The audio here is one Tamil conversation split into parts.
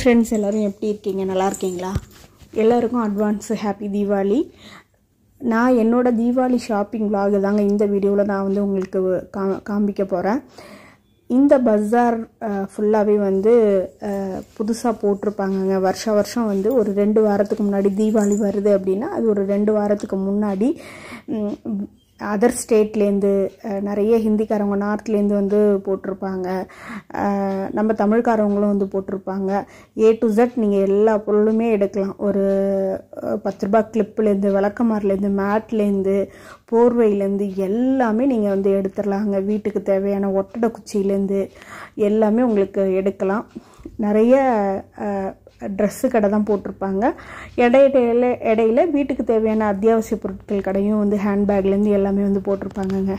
ஃப்ரெண்ட்ஸ் எல்லோரும் எப்படி இருக்கீங்க நல்லா இருக்கீங்களா எல்லாருக்கும் அட்வான்ஸ் ஹாப்பி தீபாவளி நான் என்னோட தீபாவளி ஷாப்பிங் vlog தாங்க இந்த வீடியோவில் நான் வந்து உங்களுக்கு கா காமிக்க போகிறேன் இந்த பஜார் ஃபுல்லாகவே வந்து புதுசாக போட்டிருப்பாங்கங்க வருஷ வருஷம் வந்து ஒரு ரெண்டு வாரத்துக்கு முன்னாடி தீபாவளி வருது அப்படின்னா அது ஒரு ரெண்டு வாரத்துக்கு முன்னாடி அதர் ஸ்டேட்லேருந்து நிறைய ஹிந்திக்காரவங்க நார்த்லேருந்து வந்து போட்டிருப்பாங்க அஹ் நம்ம தமிழ்காரவங்களும் வந்து போட்டிருப்பாங்க ஏ டு Z நீங்கள் எல்லா பொருளுமே எடுக்கலாம் ஒரு அஹ், பத்து ரூபாய் கிளிப்புலேருந்து விளக்கமாரிலேருந்து மேட்லேருந்து போர்வையிலேருந்து எல்லாமே நீங்கள் வந்து எடுத்துடலாங்க வீட்டுக்கு தேவையான ஒட்டடை குச்சியிலேருந்து எல்லாமே உங்களுக்கு எடுக்கலாம் நிறைய ட்ரெஸ்ஸு கடை தான் போட்டிருப்பாங்க இடையில இடையில வீட்டுக்கு தேவையான அத்தியாவசிய பொருட்கள் கடையும் வந்து ஹேண்ட்பேக்லேருந்து எல்லாமே வந்து போட்டிருப்பாங்கங்க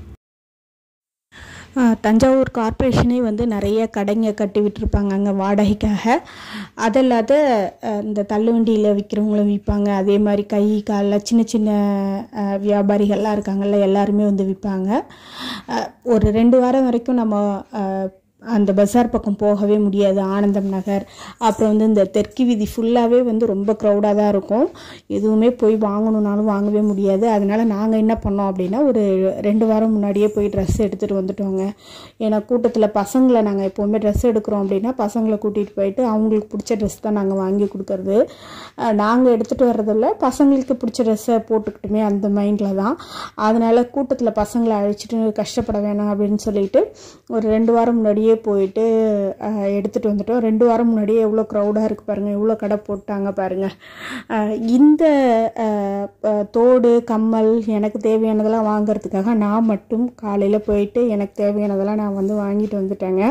ஆஹ் தஞ்சாவூர் கார்ப்பரேஷனே வந்து நிறைய கடைங்க கட்டி விட்டுருப்பாங்க அங்கே வாடகைக்காக அது இல்லாத ஆஹ் இந்த தள்ளுவண்டியில் விற்கிறவங்களும் விற்பாங்க அதே மாதிரி கை காலில் சின்ன சின்ன ஆஹ் வியாபாரிகள்லாம் இருக்காங்கல்ல எல்லாருமே வந்து விற்பாங்க ஆஹ் ஒரு ரெண்டு வாரம் வரைக்கும் நம்ம ஆஹ் அந்த பஜார் பக்கம் போகவே முடியாது ஆனந்தம் நகர் அப்புறம் வந்து இந்த தெற்கு வீதி ஃபுல்லாகவே வந்து ரொம்ப க்ரௌடாக தான் இருக்கும் எதுவுமே போய் வாங்கணுன்னாலும் வாங்கவே முடியாது அதனால நாங்கள் என்ன பண்ணோம் அப்படின்னா ஒரு ரெண்டு வாரம் முன்னாடியே போய் ட்ரெஸ் எடுத்துகிட்டு வந்துட்டோங்க ஏன்னா கூட்டத்தில் பசங்களை நாங்கள் எப்போவுமே ட்ரெஸ் எடுக்கிறோம் அப்படின்னா பசங்களை கூட்டிகிட்டு போயிட்டு அவங்களுக்கு பிடிச்ச ட்ரெஸ் தான் நாங்கள் வாங்கி கொடுக்கறது நாங்கள் எடுத்துகிட்டு வர்றதில்ல பசங்களுக்கு பிடிச்ச ட்ரெஸ்ஸை போட்டுக்கிட்டுமே அந்த மைண்டில் தான் அதனால கூட்டத்தில் பசங்களை அழைச்சிட்டு கஷ்டப்பட வேணாம் அப்படின்னு சொல்லிட்டு ஒரு ரெண்டு வாரம் முன்னாடியே போயிட்டு அஹ், எடுத்துகிட்டு வந்துட்டோம் ரெண்டு வாரம் முன்னாடியே எவ்வளோ க்ரௌடாக இருக்குது பாருங்கள் எவ்வளோ கடை போட்டாங்க பாருங்கள் அஹ், இந்த அஹ், அஹ், தோடு கம்மல் எனக்கு தேவையானதெல்லாம் வாங்குறதுக்காக நான் மட்டும் காலையில் போயிட்டு எனக்கு தேவையானதெல்லாம் நான் வந்து வாங்கிட்டு வந்துட்டேங்க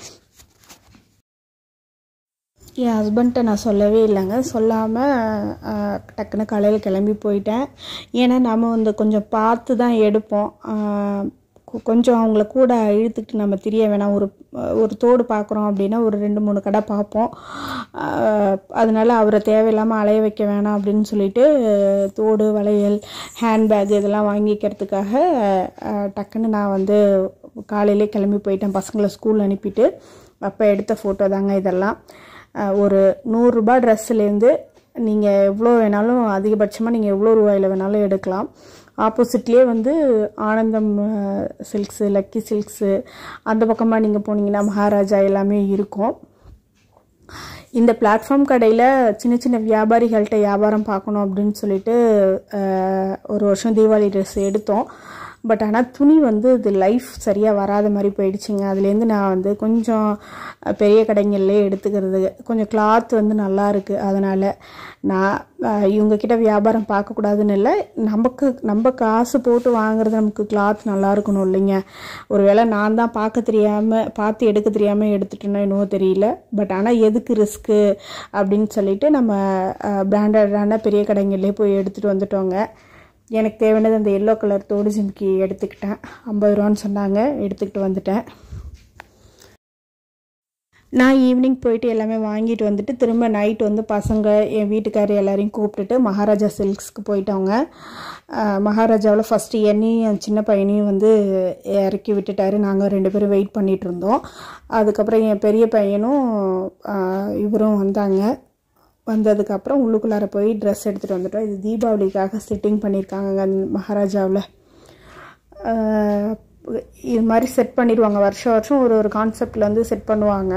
என் ஹஸ்பண்ட்ட நான் சொல்லவே இல்லைங்க சொல்லாமல் டக்குன்னு காலையில் கிளம்பி போயிட்டேன் ஏன்னா நம்ம வந்து கொஞ்சம் பார்த்து தான் எடுப்போம் ஆஹ் கொ- கொஞ்சம் அவங்கள கூட இழுத்துக்கிட்டு நம்ம தெரிய வேணாம் ஒரு ஒரு தோடு பார்க்குறோம் அப்படின்னா ஒரு ரெண்டு மூணு கடை பார்ப்போம் ஆஹ் அதனால அவரை தேவையில்லாமல் அலைய வைக்க வேணாம் அப்படின்னு சொல்லிட்டு தோடு வளையல் ஹேண்ட்பேக் இதெல்லாம் வாங்கிக்கிறதுக்காக ஆஹ் டக்குன்னு நான் வந்து காலையிலே கிளம்பி போயிட்டேன் பசங்களை ஸ்கூல் அனுப்பிட்டு அப்போ எடுத்த ஃபோட்டோ தாங்க இதெல்லாம் அஹ் ஒரு நூறுரூபா ட்ரெஸ்ஸுலேருந்து நீங்கள் எவ்வளோ வேணாலும் அதிகபட்சமாக நீங்கள் எவ்வளோ ரூபாயில் வேணாலும் எடுக்கலாம் ஆப்போசிட்லேயே வந்து ஆனந்தம் சில்க்ஸு லக்கி சில்க்ஸு அந்த பக்கமாக நீங்கள் போனீங்கன்னா மகாராஜா எல்லாமே இருக்கும் இந்த பிளாட்ஃபார்ம் கடையில் சின்ன சின்ன வியாபாரிகள்கிட்ட வியாபாரம் பார்க்கணும் அப்படின்னு சொல்லிட்டு அஹ், ஒரு வருஷம் தீபாவளி ட்ரெஸ் எடுத்தோம் பட் ஆனால் துணி வந்து இது லைஃப் சரியாக வராத மாதிரி போயிடுச்சுங்க அதுலேருந்து நான் வந்து கொஞ்சம் அஹ், பெரிய கடைங்கள்லே எடுத்துக்கிறது கொஞ்சம் கிளாத் வந்து நல்லா இருக்குது அதனால் நான் அஹ், இவங்கக்கிட்ட வியாபாரம் பார்க்கக்கூடாதுன்னு இல்லை நமக்கு நம்ம காசு போட்டு வாங்குறது நமக்கு கிளாத் நல்லா இருக்கணும் இல்லைங்க ஒருவேளை நான் தான் பார்க்க தெரியாமல் பார்த்து எடுக்க தெரியாமல் எடுத்துட்டேனோ என்னவோ தெரியல பட் ஆனால் எதுக்கு ரிஸ்க்கு அப்படின்னு சொல்லிட்டு நம்ம பிராண்டடான பெரிய கடைங்கள்லேயே போய் எடுத்துகிட்டு வந்துட்டோங்க எனக்கு தேவையானது அந்த எல்லோ கலர் தோடு ஜிம்கி எடுத்துக்கிட்டேன் ஐம்பது ரூபான்னு சொன்னாங்க எடுத்துக்கிட்டு வந்துட்டேன் நான் ஈவினிங் போயிட்டு எல்லாமே வாங்கிட்டு வந்துட்டு திரும்ப நைட் வந்து பசங்க என் வீட்டுக்காரர் எல்லாரையும் கூப்பிட்டுட்டு மகாராஜா சில்க்ஸ்க்கு போயிட்டோங்க அஹ் மகாராஜாவில் ஃபஸ்ட்டு என்னையும் என் சின்ன பையனையும் வந்து இறக்கி விட்டுட்டாரு நாங்கள் ரெண்டு பேரும் வெயிட் பண்ணிட்டு இருந்தோம் அதுக்கப்புறம் என் பெரிய பையனும் அஹ் இவரும் வந்தாங்க வந்ததுக்கப்புறம் உள்ளுக்குள்ளார போய் ட்ரெஸ் எடுத்துகிட்டு வந்துட்டோம் இது தீபாவளிக்காக செட்டிங் பண்ணியிருக்காங்க மகாராஜாவில் ஆஹ் இது மாதிரி செட் பண்ணிடுவாங்க வருஷம் வருஷம் ஒரு ஒரு கான்செப்டில் வந்து செட் பண்ணுவாங்க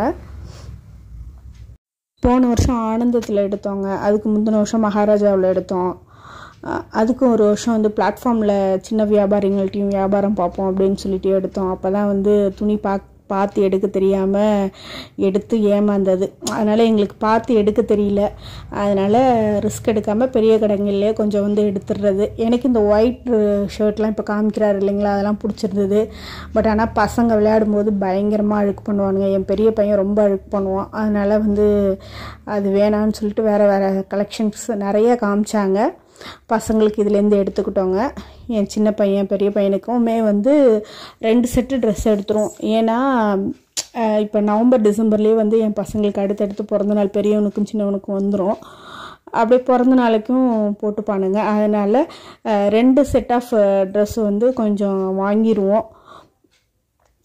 போன வருஷம் ஆனந்தத்தில் எடுத்தோங்க அதுக்கு முந்தின வருஷம் மகாராஜாவில் எடுத்தோம் அஹ் அதுக்கும் ஒரு வருஷம் வந்து பிளாட்ஃபார்மில் சின்ன வியாபாரிங்கள்ட்டையும் வியாபாரம் பார்ப்போம் அப்படின்னு சொல்லிட்டு எடுத்தோம் அப்போ தான் வந்து துணி பாக் பார்த்து எடுக்க தெரியாமல் எடுத்து ஏமாந்தது அதனால் எங்களுக்கு பார்த்து எடுக்க தெரியல அதனால் ரிஸ்க் எடுக்காமல் பெரிய கடைங்கள்லேயே கொஞ்சம் வந்து எடுத்துடுறது எனக்கு இந்த ஒயிட் ஷர்ட்லாம் இப்போ காமிக்கிறாரு இல்லைங்களா அதெல்லாம் பிடிச்சிருந்தது பட் ஆனால் பசங்க விளையாடும்போது பயங்கரமாக அழுக்கு பண்ணுவானுங்க என் பெரிய பையன் ரொம்ப அழுக்கு பண்ணுவான் அதனால் வந்து அது வேணான்னு சொல்லிட்டு வேறு வேறு கலெக்ஷன்ஸ் நிறைய காமிச்சாங்க பசங்களுக்கு இதுலேருந்து எடுத்துக்கிட்டோங்க என் சின்ன பையன் பெரிய பையனுக்குமே வந்து ரெண்டு செட்டு ட்ரெஸ் எடுத்துரும் ஏன்னா இப்போ நவம்பர் டிசம்பர்லேயே வந்து என் பசங்களுக்கு அடுத்தடுத்து பிறந்த நாள் பெரியவனுக்கும் சின்னவனுக்கும் வந்துடும் அப்படியே பிறந்த நாளைக்கும் போட்டுப்பானுங்க அதனால் ரெண்டு செட் ஆஃப் ட்ரெஸ் வந்து கொஞ்சம் வாங்கிடுவோம்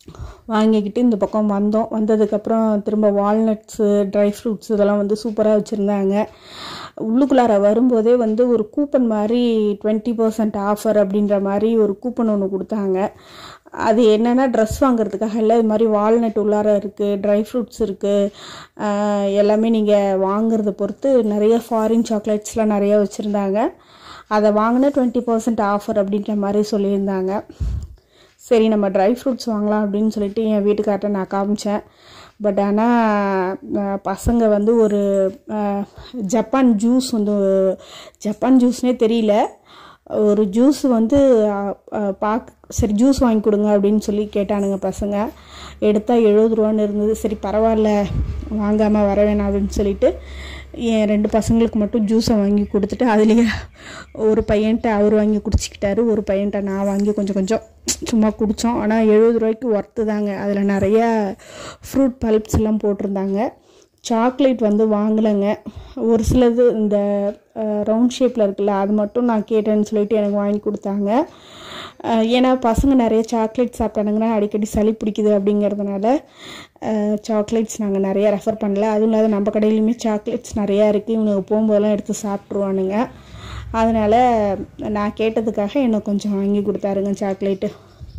வாங்கிக்கிட்டு இந்த பக்கம் வந்தோம் வந்ததுக்கப்புறம் திரும்ப வால்நட்ஸு ட்ரை ஃப்ரூட்ஸ் இதெல்லாம் வந்து சூப்பராக வச்சுருந்தாங்க உள்ளுக்குள்ளார வரும்போதே வந்து ஒரு கூப்பன் மாதிரி டுவெண்ட்டி பர்சன்ட் ஆஃபர் அப்படின்ற மாதிரி ஒரு கூப்பன் ஒன்று கொடுத்தாங்க அது என்னென்னா ட்ரெஸ் வாங்குறதுக்காக இல்லை இது மாதிரி வால்நட் உள்ளார இருக்குது ட்ரை ஃப்ரூட்ஸ் இருக்குது எல்லாமே நீங்கள் வாங்குறத பொறுத்து நிறைய ஃபாரின் சாக்லேட்ஸ்லாம் நிறைய வச்சுருந்தாங்க அதை வாங்கினா டுவெண்ட்டி பர்சன்ட் ஆஃபர் அப்படின்ற மாதிரி சொல்லியிருந்தாங்க சரி நம்ம ட்ரை ஃப்ரூட்ஸ் வாங்கலாம் அப்படின்னு சொல்லிட்டு என் வீட்டுக்கார்ட்ட நான் காமிச்சேன் பட் ஆனால் பசங்க வந்து ஒரு அஹ், ஜப்பான் ஜூஸ் வந்து ஜப்பான் ஜூஸ்னே தெரியல ஒரு ஜூஸ் வந்து அஹ், அஹ், பாக் சரி ஜூஸ் வாங்கி கொடுங்க அப்படின்னு சொல்லி கேட்டானுங்க பசங்க எடுத்தால் எழுபது ரூபான்னு இருந்தது சரி பரவாயில்ல வாங்காமல் வர வேணாம் அப்படின்னு சொல்லிட்டு என் ரெண்டு பசங்களுக்கு மட்டும் ஜூஸை வாங்கி கொடுத்துட்டு அதுலேயே ஒரு பையன்ட்ட அவர் வாங்கி குடிச்சிக்கிட்டாரு ஒரு பையன்ட்ட நான் வாங்கி கொஞ்சம் கொஞ்சம் சும்மா குடித்தோம் ஆனால் எழுபது ரூபாய்க்கு ஒர்த்து தாங்க அதில் நிறைய ஃப்ரூட் பல்ப்ஸ் எல்லாம் போட்டிருந்தாங்க சாக்லேட் வந்து வாங்கலைங்க ஒரு சிலது இந்த ரவுண்ட் ஷேப்பில் இருக்குல்ல அது மட்டும் நான் கேட்டேன்னு சொல்லிட்டு எனக்கு வாங்கி கொடுத்தாங்க அஹ், ஏன்னா பசங்க நிறைய சாக்லேட் சாப்பிட்டானுங்கன்னா அடிக்கடி சளி பிடிக்குது அப்படிங்கிறதுனால சாக்லேட்ஸ் நாங்கள் நிறைய ரெஃபர் பண்ணல அதுவும் இல்லாத நம்ம கடையிலையுமே சாக்லேட்ஸ் நிறையா இருக்குது இவனுக்கு போகும்போதெல்லாம் எடுத்து சாப்பிட்ருவானுங்க அதனால் நான் கேட்டதுக்காக எனக்கு கொஞ்சம் வாங்கி கொடுத்தாருங்க சாக்லேட்டு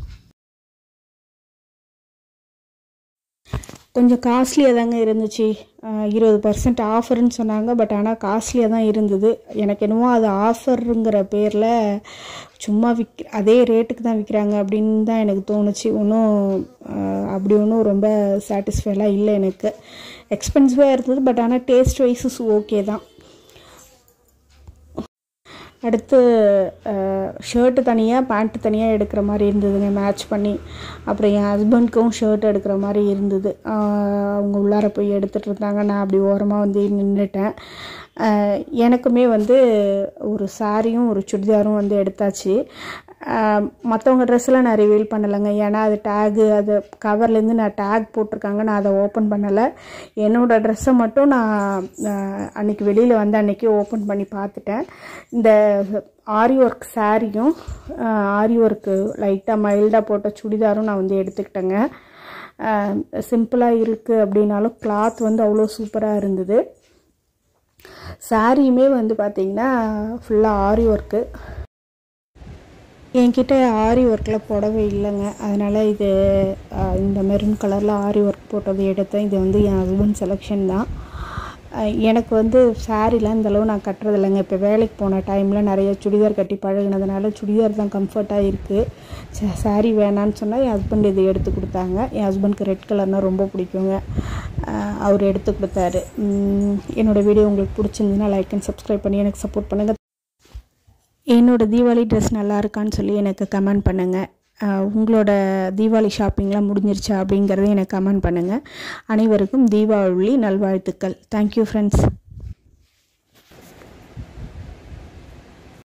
கொஞ்சம் காஸ்ட்லியாக தாங்க இருந்துச்சு அஹ் இருபது பர்சன்ட் ஆஃபர்னு சொன்னாங்க பட் ஆனால் காஸ்ட்லியாக தான் இருந்தது எனக்கு என்னவோ அது ஆஃபருங்கிற பேரில் சும்மா விக் அதே ரேட்டுக்கு தான் விற்கிறாங்க அப்படின்னு தான் எனக்கு தோணுச்சு ஒன்றும் அப்படி ஒன்றும் ரொம்ப சாட்டிஸ்ஃபைலாம் இல்லை எனக்கு எக்ஸ்பென்சிவாக இருந்தது பட் ஆனால் டேஸ்ட் வைஸஸ் ஓகே தான் அடுத்து ஷர்ட்டு தனியாக பேண்ட்டு தனியாக எடுக்கிற மாதிரி இருந்ததுங்க மேட்ச் பண்ணி அப்புறம் என் ஹஸ்பண்ட்க்கும் ஷர்ட் எடுக்கிற மாதிரி இருந்தது அஹ் அவங்க உள்ளார போய் எடுத்துகிட்டு இருந்தாங்க நான் அப்படி ஓரமாக வந்து நின்றுட்டேன் அஹ் எனக்குமே வந்து ஒரு சாரியும் ஒரு சுடிதாரும் வந்து எடுத்தாச்சு மற்றவங்க ட்ரெஸ்ஸெல்லாம் நான் ரிவீல் பண்ணலைங்க ஏன்னா அது டேகு அது கவர்லேருந்து நான் டேக் போட்டிருக்காங்க நான் அதை ஓப்பன் பண்ணலை என்னோடய ட்ரெஸ்ஸை மட்டும் நான் அஹ், அன்னைக்கு வெளியில் வந்து அன்னைக்கு ஓப்பன் பண்ணி பார்த்துட்டேன் இந்த ஆரி ஒர்க் சாரியும் ஆரி ஒர்க்கு லைட்டாக மைல்டாக போட்ட சுடிதாரும் நான் வந்து எடுத்துக்கிட்டேங்க சிம்பிளாக இருக்குது அப்படின்னாலும் கிளாத் வந்து அவ்வளோ சூப்பராக இருந்தது சாரியுமே வந்து பார்த்திங்கன்னா ஃபுல்லாக ஆரி ஒர்க்கு என்கிட்ட ஆரி ஒர்க்கில் புடவை இல்லைங்க அதனால் இது அஹ், இந்த மெரூன் கலரில் ஆரி ஒர்க் போட்டது எடுத்தேன் இது வந்து என் ஹஸ்பண்ட் செலெக்ஷன் தான் அஹ், எனக்கு வந்து சாரீலாம் இந்தளவு நான் கட்டுறது இல்லைங்க இப்போ வேலைக்கு போன டைமில் நிறைய சுடிதார் கட்டி பழகுனதுனால சுடிதார் தான் கம்ஃபர்ட்டாக இருக்குது சாரீ வேணான்னு சொன்னால் என் ஹஸ்பண்ட் இது எடுத்து கொடுத்தாங்க என் ஹஸ்பண்ட்க்கு ரெட் கலர்னால் ரொம்ப பிடிக்குங்க அஹ், அவர் எடுத்து கொடுத்தாரு உம், என்னோடய வீடியோ உங்களுக்கு பிடிச்சிருந்துன்னா லைக் அண்ட் சப்ஸ்கிரைப் பண்ணி எனக்கு சப்போர்ட் பண்ணுங்கள் என்னோட தீபாவளி ட்ரெஸ் நல்லா இருக்கான்னு சொல்லி எனக்கு கமெண்ட் பண்ணுங்கள் அஹ் உங்களோட தீபாவளி ஷாப்பிங்லாம் முடிஞ்சிருச்சா அப்படிங்கிறத எனக்கு கமெண்ட் பண்ணுங்கள் அனைவருக்கும் தீபாவளி நல்வாழ்த்துக்கள் தேங்க்யூ ஃப்ரெண்ட்ஸ்